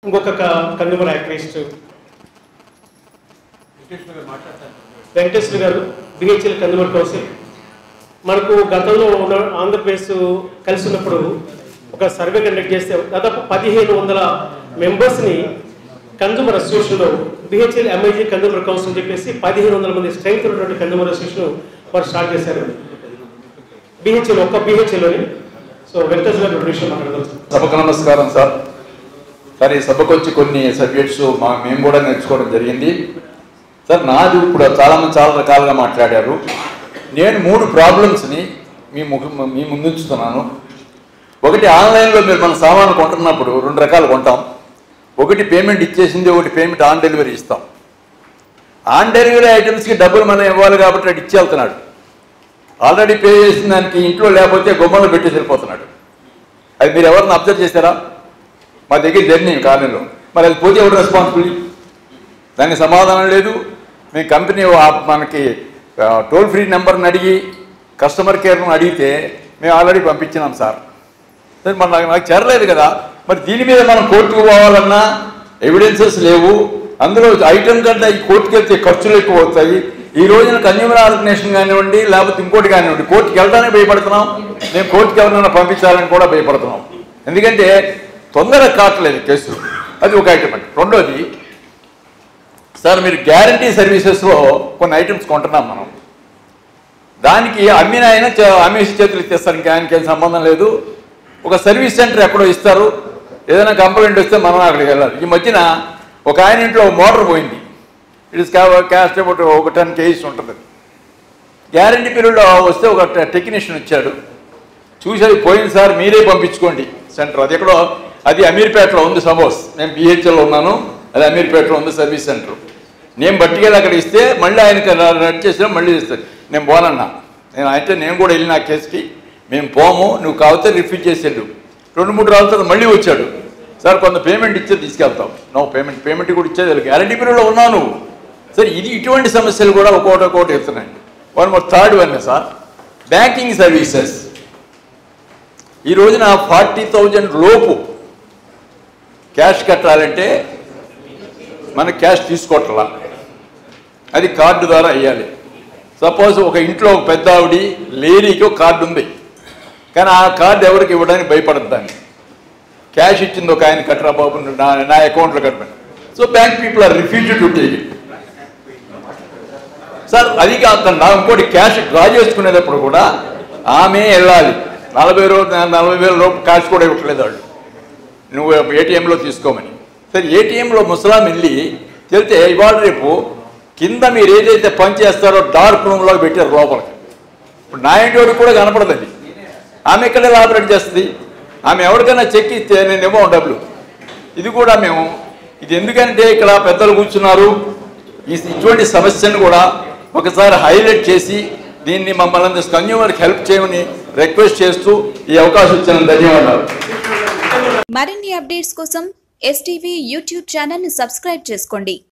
ఇంకొక consumer activist Venkateswara గారు BHEL consumer council మనకు గతంలో ఉన్న ఆంధ్రప్రదేశ్ కలిసి ఉన్నప్పుడు ఒక సర్వే కండక్ట్ చేస్తే దాదాపు పదిహేను వందల మెంబర్స్ని కన్జ్యూమర్ అసోసియేషన్లో బిహెచ్ఎల్ ఎంఐజీ కన్జ్యూమర్ కౌన్సిల్ అని చెప్పేసి పదిహేను వందల మంది స్ట్రెంగ్త్ ఉన్నటువంటి కన్జ్యూమర్ అసోసియేషన్ వారు స్టార్ట్ చేశారు బిహెచ్ఎల్ ఒక్క బిహెచ్ఎల్లోని సో వెంకటేశ్వర గారు రెండు విషయాలు మాట్లాడదాం సభకు నమస్కారం సార్ సార్ ఈ సభకు వచ్చి కొన్ని సబ్జెక్ట్స్ మా మేము కూడా నేర్చుకోవడం జరిగింది సార్ నాది ఇప్పుడు చాలా మంది చాలా రకాలుగా మాట్లాడారు నేను మూడు ప్రాబ్లమ్స్ని మీ ముఖ మీ ముందుంచుతున్నాను ఒకటి ఆన్లైన్లో మీరు మన సామాను కొంటున్నప్పుడు రెండు రకాలు కొంటాం ఒకటి పేమెంట్ ఇచ్చేసింది ఒకటి పేమెంట్ ఆన్ డెలివరీ ఇస్తాం ఆన్ డెలివరీ ఐటమ్స్కి డబ్బులు మనం ఇవ్వాలి కాబట్టి అటు ఇచ్చి వెళ్తున్నాడు ఆల్రెడీ పే చేసిన దానికి ఇంట్లో లేకపోతే గుమ్మలో పెట్టి వెళ్ళిపోతున్నాడు అది మీరు ఎవరిని అబ్జర్వ్ చేశారా మా దగ్గర జరిగినాయి కాలనీలో మరి అది పోతే ఎవరు రెస్పాన్సిబిలిటీ దానికి సమాధానం లేదు మేము కంపెనీ ఆ- మనకి ఆ, టోల్ ఫ్రీ నెంబర్ని అడిగి కస్టమర్ కేర్ను అడిగితే మేము ఆల్రెడీ పంపించినాం సార్ సరే మరి నాకు నాకు చేరలేదు కదా మరి దీని మీద మనం కోర్టుకు పోవాలన్నా ఎవిడెన్సెస్ లేవు అందులో ఐటమ్ కంటే ఈ కోర్టుకి వెళ్తే ఖర్చులు ఎక్కువ అవుతాయి ఈ రోజున కన్యూమర్ ఆర్గనైజేషన్ కానివ్వండి లేకపోతే ఇంకోటి కానివ్వండి కోర్టుకి వెళ్ళడానికి భయపడుతున్నాం మేము కోర్టుకి ఎవరైనా పంపించాలని కూడా భయపడుతున్నాం ఎందుకంటే తొందరగా కావట్లేదు కేసు అది ఒక ఐటమ్ అండి రెండోది సార్ మీరు గ్యారంటీ సర్వీసెస్లో కొన్ని ఐటమ్స్ కొంటున్నాం మనం దానికి అమ్మిన ఆయన చే- అమ్మేసి చేతులు ఇచ్చేస్తారు ఇంకా ఆయనకి ఏం సంబంధం లేదు ఒక సర్వీస్ సెంటర్ ఎక్కడో ఇస్తారు ఏదైనా కంప్లైంట్ వస్తే మనం అక్కడికి వెళ్ళాలి ఈ మధ్యన ఒక ఆయన ఇంట్లో మోటార్ పోయింది ఇట్ ఇస్ క్యాస్ట్ అబౌట్ ఒక టెన్ కేజీస్ ఉంటుంది గ్యారంటీ పీరియడ్లో వస్తే ఒక టెక్నీషియన్ వచ్చాడు చూసి అది పోయింది సార్ మీరే పంపించుకోండి సెంటర్ అది ఎక్కడో అది అమీర్పేటలో ఉంది సపోజ్ నేను బిహెచ్ఎల్లో ఉన్నాను అది అమీర్పేటలో ఉంది సర్వీస్ సెంటర్ నేను బట్టికెళ్ళి అక్కడ ఇస్తే మళ్ళీ ఆయనకి రన్ చేసినా మళ్ళీ ఇస్తాను నేను పోనన్నా నేను అయితే నేను కూడా వెళ్ళిన ఆ కేసుకి మేము పోము నువ్వు కాకపోతే రిఫ్యూజ్ చేసేళ్ళు రెండు మూడు రోజుల తర్వాత మళ్ళీ వచ్చాడు సార్ కొంత పేమెంట్ ఇచ్చే తీసుకెళ్తాం నో పేమెంట్ పేమెంట్ కూడా ఇచ్చేది గ్యారంటీ పీరియడ్లో ఉన్నావు నువ్వు సరే ఇది ఇటువంటి సమస్యలు కూడా ఒక్కోటి ఒక్కోటి ఎత్తున్నాయి one more third one sir banking services ఈ రోజున ఫార్టీ థౌజండ్ లోపు క్యాష్ కట్టాలంటే మన క్యాష్ తీసుకోవట్లా అది కార్డు ద్వారా వేయాలి సపోజ్ ఒక ఇంట్లో ఒక పెద్ద ఆవిడ లేడీకి ఒక కార్డు ఉంది కానీ ఆ కార్డు ఎవరికి ఇవ్వడానికి భయపడదు దాన్ని క్యాష్ ఇచ్చింది ఒక ఆయన కట్టరా బాబు నా నా అకౌంట్లో కట్టమని so bank people are refuse to take it sir అది కాకుండా ఇంకోటి క్యాష్ డ్రా చేసుకునేటప్పుడు కూడా ఆమె వెళ్ళాలి నలభై రోజు నలభై వేల రూపాయలు క్యాష్ కూడా ఇవ్వట్లేదు వాళ్ళు నువ్వు ఏటీఎంలో తీసుకోమని సరే ఏటీఎంలో ముసలాం వెళ్ళి వెళ్తే ఇవాళ రేపు కింద మీరు ఏదైతే పని చేస్తారో డార్క్ రూమ్లో పెట్టారు లోపలికి ఇప్పుడు నా ఇంటి కూడా కనపడదు అది ఆమె ఎక్కడ ఆపరేట్ చేస్తుంది ఆమె ఎవరికైనా చెక్ ఇస్తే నేను ఇవ్వం డబ్బులు ఇది కూడా మేము ఇది ఎందుకంటే ఇక్కడ పెద్దలు కూర్చున్నారు ఈ ఇటువంటి సమస్యను కూడా ఒకసారి హైలైట్ చేసి దీన్ని మమ్మల్ని కన్యూమర్కి హెల్ప్ చేయమని రిక్వెస్ట్ చేస్తూ ఈ అవకాశం ఇచ్చిన ధన్యవాదాలు మరిన్ని అప్డేట్స్ కోసం ఎస్టీవీ యూట్యూబ్ ఛానల్ ని సబ్స్క్రైబ్ చేసుకోండి